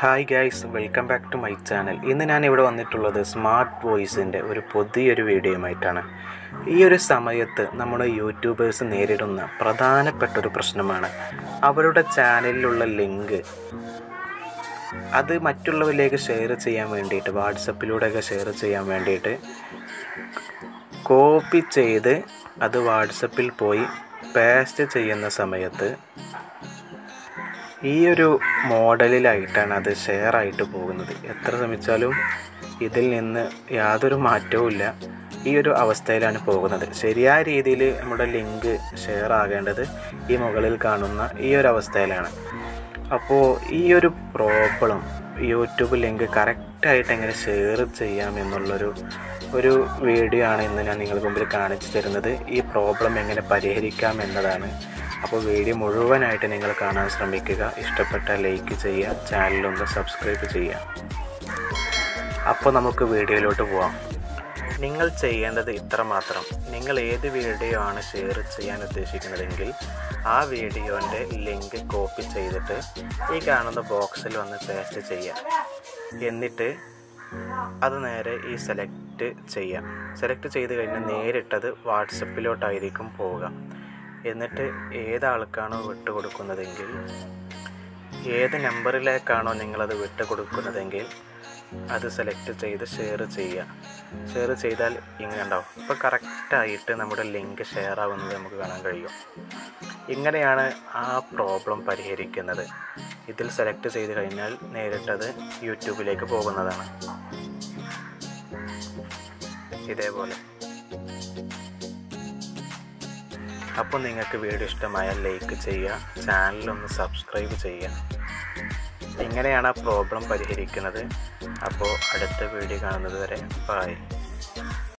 hi guys welcome back to my channel ഇന്ന് ഞാൻ ഇവിടെ വന്നിട്ടുള്ളത് സ്മാർട്ട് വോയിസിൻ്റെ ഒരു പുതിയൊരു വീഡിയോയുമായിട്ടാണ് ഈ ഒരു സമയത്ത് നമ്മുടെ യൂട്യൂബേഴ്സ് നേരിടുന്ന പ്രധാനപ്പെട്ട ഒരു പ്രശ്നമാണ് അവരുടെ ചാനലിലുള്ള ലിങ്ക് അത് മറ്റുള്ളവരിലേക്ക് ഷെയർ ചെയ്യാൻ വേണ്ടിയിട്ട് വാട്സപ്പിലൂടെയൊക്കെ ഷെയർ ചെയ്യാൻ വേണ്ടിയിട്ട് കോപ്പി ചെയ്ത് അത് വാട്സപ്പിൽ പോയി പേസ്റ്റ് ചെയ്യുന്ന സമയത്ത് ഈ ഒരു മോഡലിലായിട്ടാണ് അത് ഷെയർ ആയിട്ട് പോകുന്നത് എത്ര ശ്രമിച്ചാലും ഇതിൽ നിന്ന് യാതൊരു മാറ്റവും ഇല്ല ഈ ഒരു അവസ്ഥയിലാണ് പോകുന്നത് ശരിയായ രീതിയിൽ നമ്മുടെ ലിങ്ക് ഷെയർ ആകേണ്ടത് ഈ മുകളിൽ കാണുന്ന ഈ ഒരു അവസ്ഥയിലാണ് അപ്പോൾ ഈ ഒരു പ്രോബ്ലം യൂട്യൂബ് ലിങ്ക് കറക്റ്റായിട്ട് എങ്ങനെ ഷെയർ ചെയ്യാം എന്നുള്ളൊരു ഒരു വീഡിയോ ആണ് ഇന്ന് ഞാൻ നിങ്ങൾക്ക് മുമ്പിൽ കാണിച്ചു തരുന്നത് ഈ പ്രോബ്ലം എങ്ങനെ പരിഹരിക്കാം എന്നതാണ് അപ്പോൾ വീഡിയോ മുഴുവനായിട്ട് നിങ്ങൾ കാണാൻ ശ്രമിക്കുക ഇഷ്ടപ്പെട്ട ലൈക്ക് ചെയ്യുക ചാനലൊന്ന് സബ്സ്ക്രൈബ് ചെയ്യുക അപ്പോൾ നമുക്ക് വീഡിയോയിലോട്ട് പോവാം നിങ്ങൾ ചെയ്യേണ്ടത് ഇത്ര മാത്രം നിങ്ങൾ ഏത് വീഡിയോ ആണ് ഷെയർ ചെയ്യാൻ ഉദ്ദേശിക്കുന്നതെങ്കിൽ ആ വീഡിയോൻ്റെ ലിങ്ക് കോപ്പി ചെയ്തിട്ട് ഈ കാണുന്ന ബോക്സിൽ വന്ന് പേസ്റ്റ് ചെയ്യുക എന്നിട്ട് അത് നേരെ ഈ സെലക്ട് ചെയ്യാം സെലക്ട് ചെയ്ത് കഴിഞ്ഞാൽ നേരിട്ടത് വാട്സപ്പിലോട്ടായിരിക്കും പോവുക എന്നിട്ട് ഏതാൾക്കാണോ വിട്ടുകൊടുക്കുന്നതെങ്കിൽ ഏത് നമ്പറിലേക്കാണോ നിങ്ങളത് വിട്ടുകൊടുക്കുന്നതെങ്കിൽ അത് സെലക്ട് ചെയ്ത് ഷെയർ ചെയ്യുക ഷെയർ ചെയ്താൽ ഇങ്ങനെ ഉണ്ടാവും ഇപ്പോൾ കറക്റ്റായിട്ട് നമ്മുടെ ലിങ്ക് ഷെയർ ആവുന്നത് നമുക്ക് കാണാൻ കഴിയും ഇങ്ങനെയാണ് ആ പ്രോബ്ലം പരിഹരിക്കുന്നത് ഇതിൽ സെലക്ട് ചെയ്ത് കഴിഞ്ഞാൽ നേരിട്ടത് യൂട്യൂബിലേക്ക് പോകുന്നതാണ് ഇതേപോലെ അപ്പോൾ നിങ്ങൾക്ക് വീഡിയോ ഇഷ്ടമായാൽ ലൈക്ക് ചെയ്യുക ചാനലൊന്ന് സബ്സ്ക്രൈബ് ചെയ്യുക ഇങ്ങനെയാണ് ആ പ്രോബ്ലം പരിഹരിക്കുന്നത് അപ്പോൾ അടുത്ത വീഡിയോ കാണുന്നത് വരെ ബൈ